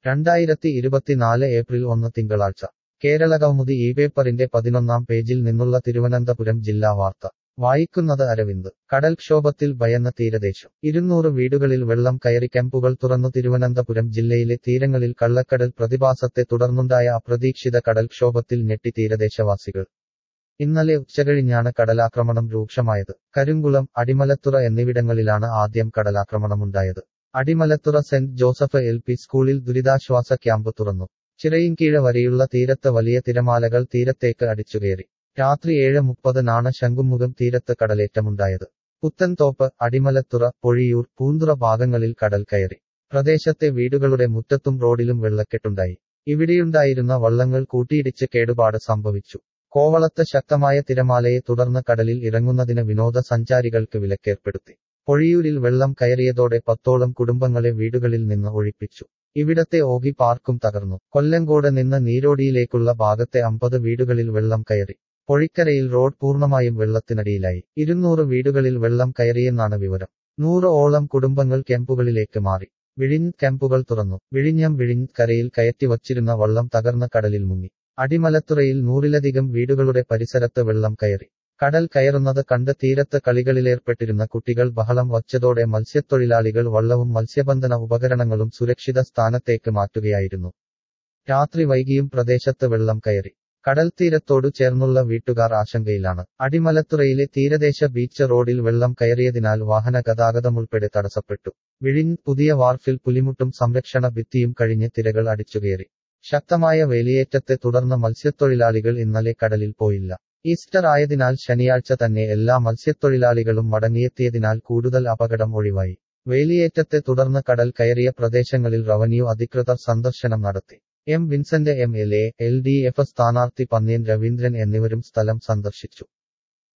രണ്ടായിരത്തി ഇരുപത്തിനാല് ഏപ്രിൽ ഒന്ന് തിങ്കളാഴ്ച കേരളകൗമുദി ഈ പേപ്പറിന്റെ പതിനൊന്നാം പേജിൽ നിന്നുള്ള തിരുവനന്തപുരം ജില്ലാ വാർത്ത വായിക്കുന്നത് അരവിന്ദ് കടൽക്ഷോഭത്തിൽ ഭയന്ന തീരദേശം ഇരുന്നൂറ് വീടുകളിൽ വെള്ളം കയറി ക്യാമ്പുകൾ തുറന്നു തിരുവനന്തപുരം ജില്ലയിലെ തീരങ്ങളിൽ കള്ളക്കടൽ പ്രതിഭാസത്തെ തുടർന്നുണ്ടായ അപ്രതീക്ഷിത കടൽക്ഷോഭത്തിൽ ഞെട്ടി തീരദേശവാസികൾ ഇന്നലെ ഉച്ചകഴിഞ്ഞാണ് കടലാക്രമണം രൂക്ഷമായത് കരിങ്കുളം അടിമലത്തുറ എന്നിവിടങ്ങളിലാണ് ആദ്യം കടലാക്രമണമുണ്ടായത് Adimalathura saint Joseph L P സ്കൂളിൽ ദുരിതാശ്വാസ ക്യാമ്പ് തുറന്നു ചിറയിൻകീഴ വരെയുള്ള തീരത്ത് വലിയ തിരമാലകൾ തീരത്തേക്ക് അടിച്ചുകയറി രാത്രി ഏഴ് മുപ്പതിനാണ് ശംഖുമുഖം തീരത്ത് കടലേറ്റമുണ്ടായത് പുത്തൻതോപ്പ് അടിമലത്തുറ പൊഴിയൂർ പൂന്തുറ ഭാഗങ്ങളിൽ കടൽ കയറി പ്രദേശത്തെ വീടുകളുടെ മുറ്റത്തും റോഡിലും വെള്ളക്കെട്ടുണ്ടായി ഇവിടെയുണ്ടായിരുന്ന വള്ളങ്ങൾ കൂട്ടിയിടിച്ച് കേടുപാട് സംഭവിച്ചു കോവളത്ത് ശക്തമായ തിരമാലയെ തുടർന്ന് കടലിൽ ഇറങ്ങുന്നതിന് വിനോദസഞ്ചാരികൾക്ക് വിലക്കേർപ്പെടുത്തി പൊഴിയൂരിൽ വെള്ളം കയറിയതോടെ പത്തോളം കുടുംബങ്ങളെ വീടുകളിൽ നിന്ന് ഒഴിപ്പിച്ചു ഇവിടത്തെ ഓഗി പാർക്കും തകർന്നു കൊല്ലങ്കോട് നിന്ന് നീരോടിയിലേക്കുള്ള ഭാഗത്തെ അമ്പത് വീടുകളിൽ വെള്ളം കയറി പൊഴിക്കരയിൽ റോഡ് പൂർണ്ണമായും വെള്ളത്തിനടിയിലായി ഇരുന്നൂറ് വീടുകളിൽ വെള്ളം കയറിയെന്നാണ് വിവരം നൂറ് ഓളം കുടുംബങ്ങൾ ക്യാമ്പുകളിലേക്ക് മാറി വിഴിഞ്ഞ് ക്യാമ്പുകൾ തുറന്നു വിഴിഞ്ഞം വിഴിഞ്ഞ് കരയിൽ കയറ്റി വച്ചിരുന്ന വള്ളം തകർന്ന കടലിൽ മുങ്ങി അടിമലത്തുറയിൽ നൂറിലധികം വീടുകളുടെ പരിസരത്ത് വെള്ളം കയറി കടൽ കയറുന്നത് കണ്ട് തീരത്ത് കളികളിലേർപ്പെട്ടിരുന്ന കുട്ടികൾ ബഹളം വച്ചതോടെ മത്സ്യത്തൊഴിലാളികൾ വള്ളവും മത്സ്യബന്ധന ഉപകരണങ്ങളും സുരക്ഷിത സ്ഥാനത്തേക്ക് മാറ്റുകയായിരുന്നു രാത്രി വൈകിയും പ്രദേശത്ത് വെള്ളം കയറി കടൽ തീരത്തോടു ചേർന്നുള്ള വീട്ടുകാർ ആശങ്കയിലാണ് അടിമലത്തുറയിലെ തീരദേശ ബീച്ച് റോഡിൽ വെള്ളം കയറിയതിനാൽ വാഹന ഗതാഗതമുൾപ്പെടെ തടസ്സപ്പെട്ടു വിഴിഞ്ഞ് പുതിയ വാർഫിൽ പുലിമുട്ടും സംരക്ഷണ ഭിത്തിയും കഴിഞ്ഞ് തിരകൾ അടിച്ചുകയറി ശക്തമായ വേലിയേറ്റത്തെ തുടർന്ന് മത്സ്യത്തൊഴിലാളികൾ ഇന്നലെ കടലിൽ പോയില്ല ഈസ്റ്റർ ആയതിനാൽ ശനിയാഴ്ച തന്നെ എല്ലാ മത്സ്യത്തൊഴിലാളികളും മടങ്ങിയെത്തിയതിനാൽ കൂടുതൽ അപകടം ഒഴിവായി വേലിയേറ്റത്തെ തുടർന്ന് കടൽ കയറിയ പ്രദേശങ്ങളിൽ റവന്യൂ അധികൃതർ സന്ദർശനം നടത്തി M Vincent M L A L D F സ്ഥാനാർത്ഥി പന്ന്യൻ രവീന്ദ്രൻ എന്നിവരും സ്ഥലം സന്ദർശിച്ചു